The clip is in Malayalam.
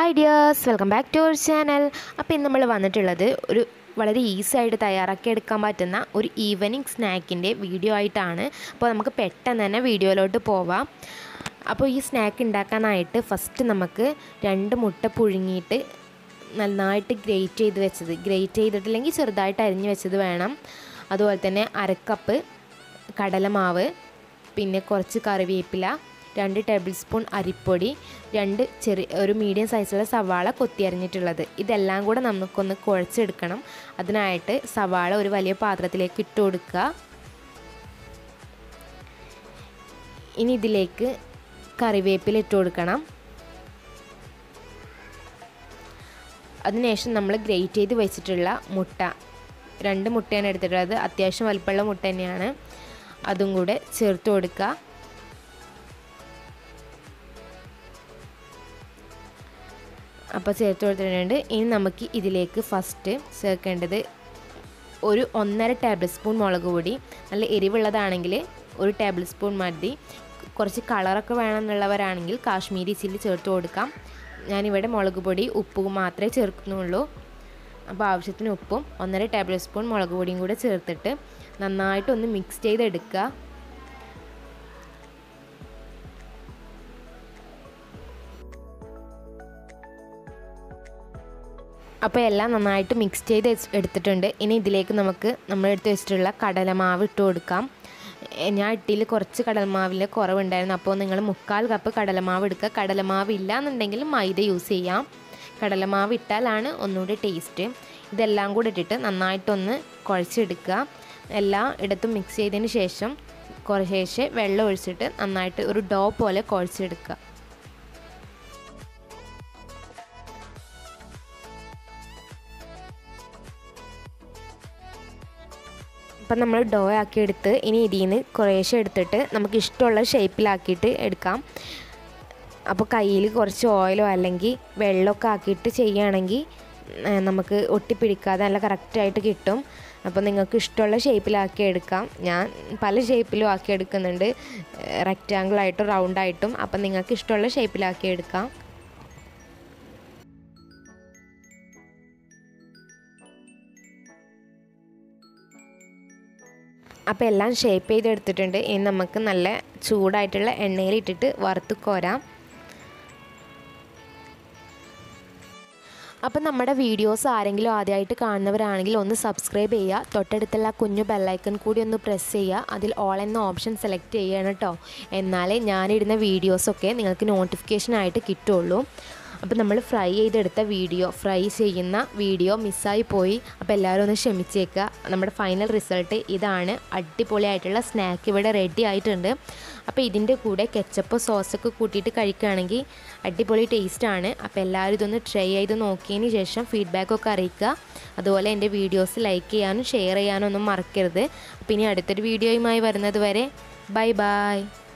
hi dears welcome back to our channel അപ്പോൾ ഇന്ന് നമ്മൾ വന്നിട്ടുള്ളത് ഒരു വളരെ ഈസി ആയിട്ട് തയ്യാറാക്കി എടുക്കാൻ പറ്റുന്ന ഒരു ഈവനിങ് സ്നാക്കിൻ്റെ വീഡിയോ ആയിട്ടാണ് അപ്പോൾ നമുക്ക് പെട്ടെന്ന് തന്നെ വീഡിയോയിലോട്ട് പോവാം അപ്പോൾ ഈ സ്നാക്ക് ഉണ്ടാക്കാനായിട്ട് ഫസ്റ്റ് നമുക്ക് രണ്ട് മുട്ട പുഴുങ്ങിയിട്ട് നന്നായിട്ട് ഗ്രേറ്റ് ചെയ്ത് വെച്ചത് ഗ്രേറ്റ് ചെയ്തിട്ടില്ലെങ്കിൽ ചെറുതായിട്ട് അരിഞ്ഞ് വെച്ചത് വേണം അതുപോലെ തന്നെ അരക്കപ്പ് കടലമാവ് പിന്നെ കുറച്ച് കറിവേപ്പില രണ്ട് ടേബിൾ സ്പൂൺ അരിപ്പൊടി രണ്ട് ചെറിയ ഒരു മീഡിയം സൈസിലുള്ള സവാള കൊത്തി അരിഞ്ഞിട്ടുള്ളത് ഇതെല്ലാം കൂടെ നമുക്കൊന്ന് കുഴച്ചെടുക്കണം അതിനായിട്ട് സവാള ഒരു വലിയ പാത്രത്തിലേക്ക് ഇട്ട് കൊടുക്കുക ഇനി ഇതിലേക്ക് കറിവേപ്പില ഇട്ട് കൊടുക്കണം അതിനുശേഷം നമ്മൾ ഗ്രേറ്റ് ചെയ്ത് വെച്ചിട്ടുള്ള മുട്ട രണ്ട് മുട്ടയാണ് എടുത്തിട്ടുള്ളത് അത്യാവശ്യം വലിപ്പമുള്ള മുട്ട തന്നെയാണ് അതും കൂടെ ചേർത്ത് കൊടുക്കുക അപ്പോൾ ചേർത്ത് കൊടുത്തിട്ടുണ്ട് ഇനി നമുക്ക് ഇതിലേക്ക് ഫസ്റ്റ് ചേർക്കേണ്ടത് ഒരു ഒന്നര ടേബിൾ സ്പൂൺ മുളക് പൊടി നല്ല എരിവുള്ളതാണെങ്കിൽ ഒരു ടേബിൾ സ്പൂൺ മതി കുറച്ച് കളറൊക്കെ വേണമെന്നുള്ളവരാണെങ്കിൽ കാശ്മീരി ചില്ലി ചേർത്ത് കൊടുക്കാം ഞാനിവിടെ മുളക് പൊടി ഉപ്പും മാത്രമേ ചേർക്കുന്നുള്ളൂ അപ്പോൾ ആവശ്യത്തിന് ഉപ്പും ഒന്നര ടേബിൾ സ്പൂൺ മുളക് പൊടിയും കൂടെ ചേർത്തിട്ട് നന്നായിട്ടൊന്ന് മിക്സ് ചെയ്തെടുക്കുക അപ്പോൾ എല്ലാം നന്നായിട്ട് മിക്സ് ചെയ്ത് എടുത്തിട്ടുണ്ട് ഇനി ഇതിലേക്ക് നമുക്ക് നമ്മൾ എടുത്ത് വെച്ചിട്ടുള്ള കടലമാവ് ഇട്ട് കൊടുക്കാം ഞാൻ ഇട്ടിയിൽ കുറച്ച് കടലമാവിൽ കുറവുണ്ടായിരുന്നു അപ്പോൾ നിങ്ങൾ മുക്കാൽ കപ്പ് കടലമാവ് എടുക്കുക കടലമാവ് ഇല്ല എന്നുണ്ടെങ്കിൽ മൈദ യൂസ് ചെയ്യാം കടലമാവ് ഇട്ടാലാണ് ഒന്നുകൂടി ടേസ്റ്റ് ഇതെല്ലാം കൂടി ഇട്ടിട്ട് നന്നായിട്ടൊന്ന് കുഴച്ചെടുക്കുക എല്ലാം ഇടത്തും മിക്സ് ചെയ്തതിന് ശേഷം കുറേശ്ശെ വെള്ളം ഒഴിച്ചിട്ട് നന്നായിട്ട് ഒരു ഡോ പോലെ കുഴച്ചെടുക്കുക അപ്പം നമ്മൾ ഡോ ആക്കി എടുത്ത് ഇനി ഇതിൽ നിന്ന് കുറേശ്ശെ എടുത്തിട്ട് നമുക്ക് ഇഷ്ടമുള്ള ഷേപ്പിലാക്കിയിട്ട് എടുക്കാം അപ്പോൾ കയ്യിൽ കുറച്ച് ഓയിലോ അല്ലെങ്കിൽ വെള്ളമൊക്കെ ആക്കിയിട്ട് ചെയ്യുകയാണെങ്കിൽ നമുക്ക് ഒട്ടിപ്പിടിക്കാതെ നല്ല കറക്റ്റായിട്ട് കിട്ടും അപ്പോൾ നിങ്ങൾക്ക് ഇഷ്ടമുള്ള ഷേപ്പിലാക്കി എടുക്കാം ഞാൻ പല ഷേപ്പിലും ആക്കി എടുക്കുന്നുണ്ട് റെക്റ്റാങ്കിളായിട്ടും റൗണ്ടായിട്ടും അപ്പം നിങ്ങൾക്ക് ഇഷ്ടമുള്ള ഷേപ്പിലാക്കി എടുക്കാം അപ്പോൾ എല്ലാം ഷേപ്പ് ചെയ്തെടുത്തിട്ടുണ്ട് ഇനി നമുക്ക് നല്ല ചൂടായിട്ടുള്ള എണ്ണയിൽ ഇട്ടിട്ട് വറുത്ത് കോരാം അപ്പം നമ്മുടെ വീഡിയോസ് ആരെങ്കിലും ആദ്യമായിട്ട് കാണുന്നവരാണെങ്കിൽ ഒന്ന് സബ്സ്ക്രൈബ് ചെയ്യുക തൊട്ടടുത്തുള്ള കുഞ്ഞു ബെല്ലൈക്കൺ കൂടി ഒന്ന് പ്രസ് ചെയ്യുക അതിൽ ഓൾ എന്ന ഓപ്ഷൻ സെലക്ട് ചെയ്യണം കേട്ടോ എന്നാലേ ഞാനിടുന്ന വീഡിയോസൊക്കെ നിങ്ങൾക്ക് നോട്ടിഫിക്കേഷൻ ആയിട്ട് കിട്ടുള്ളൂ അപ്പോൾ നമ്മൾ ഫ്രൈ ചെയ്തെടുത്ത വീഡിയോ ഫ്രൈ ചെയ്യുന്ന വീഡിയോ മിസ്സായി പോയി അപ്പോൾ എല്ലാവരും ഒന്ന് ക്ഷമിച്ചേക്കുക നമ്മുടെ ഫൈനൽ റിസൾട്ട് ഇതാണ് അടിപൊളിയായിട്ടുള്ള സ്നാക്ക് ഇവിടെ റെഡി ആയിട്ടുണ്ട് അപ്പോൾ ഇതിൻ്റെ കൂടെ കെച്ചപ്പ് സോസൊക്കെ കൂട്ടിയിട്ട് കഴിക്കുകയാണെങ്കിൽ അടിപൊളി ടേസ്റ്റാണ് അപ്പോൾ എല്ലാവരും ഇതൊന്ന് ട്രൈ ചെയ്ത് നോക്കിയതിന് ശേഷം ഫീഡ്ബാക്കൊക്കെ അറിയിക്കുക അതുപോലെ എൻ്റെ വീഡിയോസ് ലൈക്ക് ചെയ്യാനും ഷെയർ ചെയ്യാനും ഒന്നും മറക്കരുത് അപ്പോൾ ഇനി അടുത്തൊരു വീഡിയോയുമായി വരുന്നത് വരെ ബൈ ബൈ